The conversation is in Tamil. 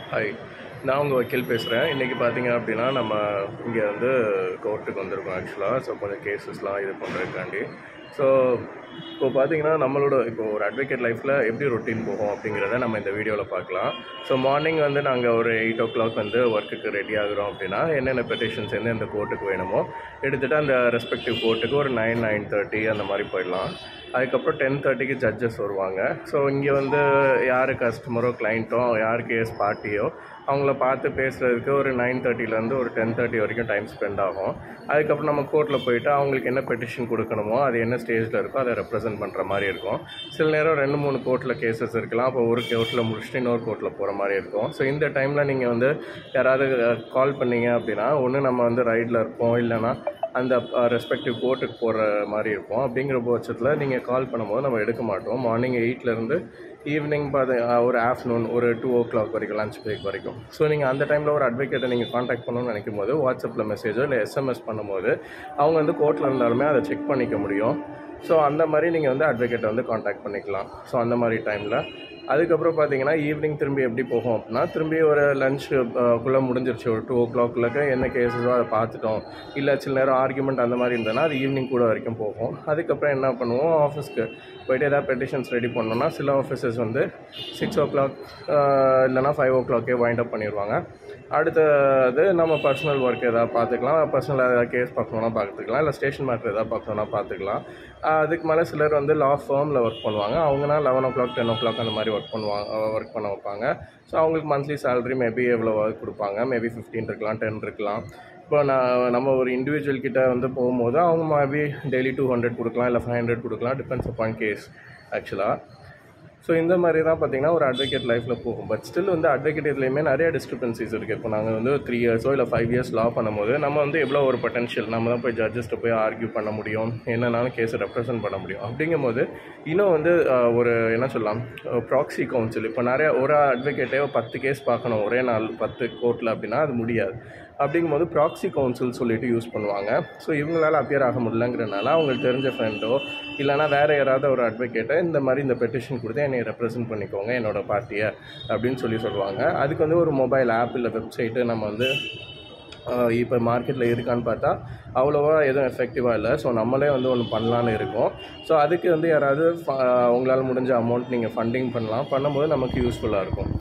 ஹாய் நான் உங்கள் வக்கீல் பேசுகிறேன் இன்றைக்கி பார்த்தீங்க அப்படின்னா நம்ம இங்கே வந்து கோர்ட்டுக்கு வந்திருக்கோம் ஆக்சுவலாக ஸோ கொஞ்சம் கேசஸ்லாம் இது பண்ணுறதுக்காண்டி ஸோ இப்போ பார்த்தீங்கன்னா நம்மளோட இப்போ ஒரு அட்வொகேட் லைஃப்பில் எப்படி ரொட்டீன் போகும் அப்படிங்கிறத நம்ம இந்த வீடியோவில் பார்க்கலாம் ஸோ மார்னிங் வந்து நாங்கள் ஒரு எயிட் ஓ கிளாக் வந்து ஒர்க்குக்கு ரெடி ஆகுறோம் அப்படின்னா என்னென்ன பெட்டிஷன்ஸ் எந்தெந்த கோர்ட்டுக்கு வேணுமோ எடுத்துகிட்டு அந்த ரெஸ்பெக்டிவ் கோர்ட்டுக்கு ஒரு நைன் நைன் தேர்ட்டி அந்த மாதிரி போயிடலாம் அதுக்கப்புறம் டென் தேர்ட்டிக்கு ஜட்ஜஸ் வருவாங்க ஸோ இங்கே வந்து யார் கஸ்டமரோ கிளைண்ட்டோ யார் கேஸ் பார்ட்டியோ அவங்கள பார்த்து பேசுகிறதுக்கு ஒரு நைன் தேர்ட்டிலேருந்து ஒரு டென் தேர்ட்டி வரைக்கும் டைம் ஸ்பெண்ட் ஆகும் அதுக்கப்புறம் நம்ம கோர்ட்டில் போயிட்டு அவங்களுக்கு என்ன பெட்டிஷன் கொடுக்கணுமோ அது என்ன ஸ்டேஜில் இருக்கோ அதை ரெப்ரசென்ட் பண்ணுற மாதிரி இருக்கும் சில நேரம் ரெண்டு மூணு கோர்ட்டில் கேசஸ் இருக்கலாம் அப்போ ஒரு கோர்ட்டில் முடிச்சுட்டு இன்னொரு கோர்ட்டில் போகிற மாதிரி இருக்கும் ஸோ இந்த டைமில் நீங்கள் வந்து யாராவது கால் பண்ணீங்க அப்படின்னா ஒன்று நம்ம வந்து ரைடில் இருப்போம் இல்லைன்னா அந்த ரெஸ்பெக்டிவ் கோர்ட்டுக்கு போகிற மாதிரி இருக்கும் அப்படிங்கிற பட்சத்தில் நீங்கள் கால் பண்ணும்போது நம்ம எடுக்க மாட்டோம் மார்னிங் எயிட்லேருந்து ஈவினிங் பார்த்து அஹ், ஒரு ஆஃப்டர்நூன் ஒரு டூ ஓ கிளாக் வரைக்கும் லஞ்ச் பிரேக் வரைக்கும் ஸோ நீங்கள் அந்த டைமில் ஒரு அட்வொகேட்டை நீங்கள் காண்டாக்ட் பண்ணணும்னு நினைக்கும் போது வாட்ஸ்அப்பில் மெசேஜோ இல்லை எஸ்எம்எஸ் பண்ணும்போது அவங்க வந்து கோர்ட்டில் இருந்தாலுமே அதை செக் பண்ணிக்க முடியும் ஸோ அந்த மாதிரி நீங்கள் வந்து அட்வொகேட்டை வந்து காண்டாக்ட் பண்ணிக்கலாம் ஸோ அந்த மாதிரி டைமில் அதுக்கப்புறம் பார்த்தீங்கன்னா ஈவினிங் திரும்பி எப்படி போகும் அப்படின்னா திரும்பி ஒரு லஞ்ச் குள்ளே முடிஞ்சிருச்சு ஒரு டூ ஓ கிளாக்குள்ளக்க என்ன கேஸஸோ அதை பார்த்துட்டோம் இல்லை சில நேரம் ஆர்குமெண்ட் அந்த மாதிரி இருந்ததுன்னா அது ஈவினிங் கூட வரைக்கும் போகும் அதுக்கப்புறம் என்ன பண்ணுவோம் ஆஃபீஸ்க்கு போயிட்டு ஏதாவது பெட்டிஷன்ஸ் ரெடி பண்ணோம்னா சில ஆஃபீஸர்ஸ் வந்து சிக்ஸ் ஓ கிளாக் இல்லைனா ஃபைவ் ஓ கிளாக்கே வைண்ட் அப் பண்ணிடுவாங்க அடுத்தது நம்ம பர்சனல் ஒர்க் எதாவது பார்த்துக்கலாம் பர்சனல் ஏதாவது கேஸ் பார்க்கணுன்னா பார்த்துக்கலாம் இல்லை ஸ்டேஷன் மேட்ரு எதாவது பார்க்கணுன்னா பார்த்துக்கலாம் ஆஹ் அதுக்கு மேலே சிலர் வந்து லா ஃபார்மில் ஒர்க் பண்ணுவாங்க அவங்கன்னா eleven o'clock ten o'clock அந்த மாதிரி ஒர்க் பண்ணுவாங்க ஒர்க் பண்ண வைப்பாங்க ஸோ அவங்களுக்கு மந்த்லி சேலரி மேபி எவ்வளோ கொடுப்பாங்க மேபி ஃபிஃப்டீன் இருக்கலாம் டென் இருக்கலாம் இப்போ நான் நம்ம ஒரு இண்டிவிஜுவல் கிட்ட வந்து போகும்போது அவங்க மேபி டெய்லி டூ ஹண்ட்ரட் கொடுக்கலாம் இல்லை ஃபைவ் ஹண்ட்ரட் கொடுக்கலாம் டிபெண்ட்ஸ் அப்பான் கேஸ் ஆக்சுவலாக ஸோ இந்த மாதிரி தான் பார்த்தீங்கன்னா ஒரு அட்வொகேட் லைஃப்பில் போகும் பட் ஸ்டில் வந்து அட்வொகேட் இதுலேயுமே நிறைய டிஸ்கிரிபன்சிஸ் இருக்குது இப்போ நாங்கள் வந்து த்ரீ இயர்ஸோ இல்லை ஃபைவ் இயர்ஸ் லா பண்ணும்போது நம்ம வந்து எவ்வளோ ஒரு பொட்டன்ஷியல் நம்ம தான் போய் ஜட்ஜஸ்ட்டு போய் ஆர்கியூ பண்ண முடியும் என்னன்னாலும் கேஸை ரெப்ரசென்ட் பண்ண முடியும் அப்படிங்கும்போது இன்னும் வந்து ஆஹ், ஒரு என்ன சொல்லலாம் ப்ராக்ஸி கவுன்சில் இப்போ நிறைய ஒரு அட்வொகேட்டே பத்து கேஸ் பார்க்கணும் ஒரே நாள் பத்து கோர்ட்டில் அப்படின்னா அது முடியாது அப்படிங்கும்போது ப்ராக்ஸி கவுன்சில் சொல்லிட்டு யூஸ் பண்ணுவாங்க ஸோ இவங்களால அப்பியர் ஆக முடியலங்கிறனால அவங்களுக்கு தெரிஞ்ச ஃப்ரெண்டோ இல்லைனா வேறு யாராவது ஒரு அட்வொகேட்டை இந்த மாதிரி இந்த பெட்டிஷன் கொடுத்து என்னை ரெப்ரசென்ட் பண்ணிக்கோங்க என்னோட பார்ட்டியை அப்படின்னு சொல்லி சொல்லுவாங்க அதுக்கு வந்து ஒரு மொபைல் ஆப் இல்லை வெப்சைட்டு நம்ம வந்து இப்போ மார்க்கெட்டில் இருக்கான்னு பார்த்தா அவ்வளோவா எதுவும் எஃபெக்டிவாக இல்லை ஸோ நம்மளே வந்து ஒன்று பண்ணலான்னு இருக்கோம் ஸோ அதுக்கு வந்து யாராவது ஃப- உங்களால் முடிஞ்ச அமௌண்ட் நீங்கள் ஃபண்டிங் பண்ணலாம் பண்ணும்போது நமக்கு யூஸ்ஃபுல்லாக இருக்கும்